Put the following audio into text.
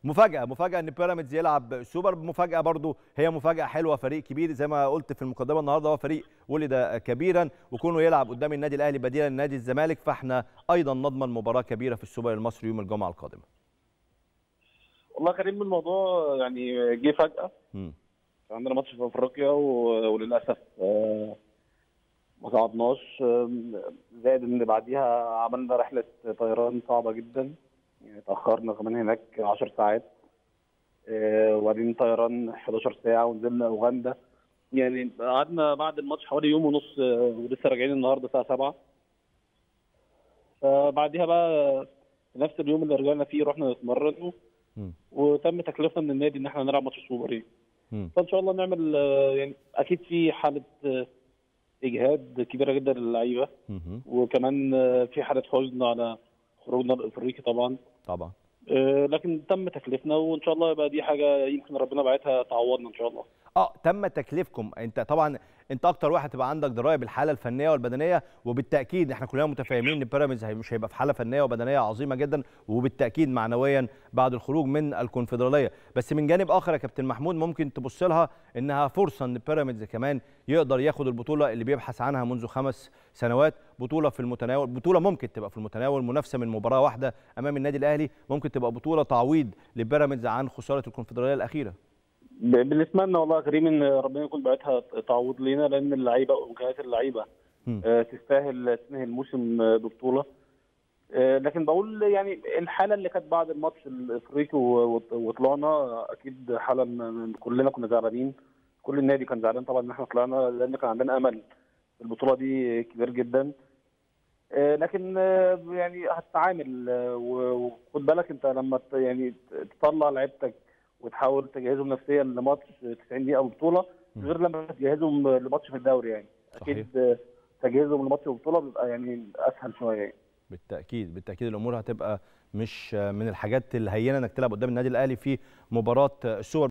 مفاجاه مفاجاه ان بيراميدز يلعب سوبر مفاجاه برضو هي مفاجاه حلوه فريق كبير زي ما قلت في المقدمه النهارده هو فريق ولد كبيرا وكونه يلعب قدام النادي الاهلي بديلا لنادي الزمالك فاحنا ايضا نضمن مباراه كبيره في السوبر المصري يوم الجمعه القادمه والله كريم الموضوع يعني جه فجاه مم. عندنا ماتش في افريقيا و- وللاسف آه، ما صعدناش آم، زائد ان بعديها عملنا رحله طيران صعبه جدا يعني اتاخرنا كمان هناك 10 ساعات آه، وبعدين طيران 11 ساعه ونزلنا اوغندا يعني قعدنا بعد الماتش حوالي يوم ونص آه، ولسه راجعين النهارده الساعه 7 فبعديها بقى في نفس اليوم اللي رجعنا فيه رحنا نتمرن مم. وتم تكليفنا من النادي ان احنا نلعب ماتش سوبر يعني مم. فان شاء الله نعمل آه، يعني اكيد في حاله آه، اجهاد كبيره جدا للعيبه مهم. وكمان آه، في حاله حزن على خروجنا الافريقي طبعا طبعا آه، لكن تم تكليفنا وان شاء الله يبقى دي حاجه يمكن ربنا بعتها تعوضنا ان شاء الله اه تم تكليفكم انت طبعا انت اكتر واحد تبقى عندك درايه بالحاله الفنيه والبدنيه وبالتاكيد احنا كلنا متفاهمين ان بيراميدز هي- مش هيبقى في حاله فنيه وبدنيه عظيمه جدا وبالتاكيد معنويا بعد الخروج من الكونفدراليه بس من جانب اخر يا كابتن محمود ممكن تبص لها انها فرصه ان بيراميدز كمان يقدر ياخد البطوله اللي بيبحث عنها منذ خمس سنوات بطوله في المتناول بطوله ممكن تبقى في المتناول منافسه من مباراه واحده امام النادي الاهلي ممكن تبقى بطوله تعويض لبيراميدز عن خساره الكونفدراليه الاخيره ب- بنتمنى والله يا كريم ان ربنا يكون بعتها تعويض لينا لان اللعيبه وامكانيات اللعيبه مم. آه، تستاهل تنهي الموسم آه، ببطوله آه، لكن بقول يعني الحاله اللي كانت بعد الماتش الافريقي و- و- وطلعنا اكيد حاله م- كلنا كنا زعلانين كل النادي كان زعلان طبعا ان احنا طلعنا لان كان عندنا امل في البطوله دي كبير جدا آه، لكن آه، يعني هتتعامل آه، و- وخد بالك انت لما ت- يعني تطلع لعيبتك وتحاول تجهزهم نفسيا لماتش 90 دقيقه بطوله مم. غير لما تجهزهم لماتش في الدوري يعني صحيح. اكيد آه، تجهيزهم لماتش البطوله بيبقى يعني اسهل شويه يعني. بالتاكيد بالتاكيد الامور هتبقى مش من الحاجات الهينه انك تلعب قدام النادي الاهلي في مباراه السوبر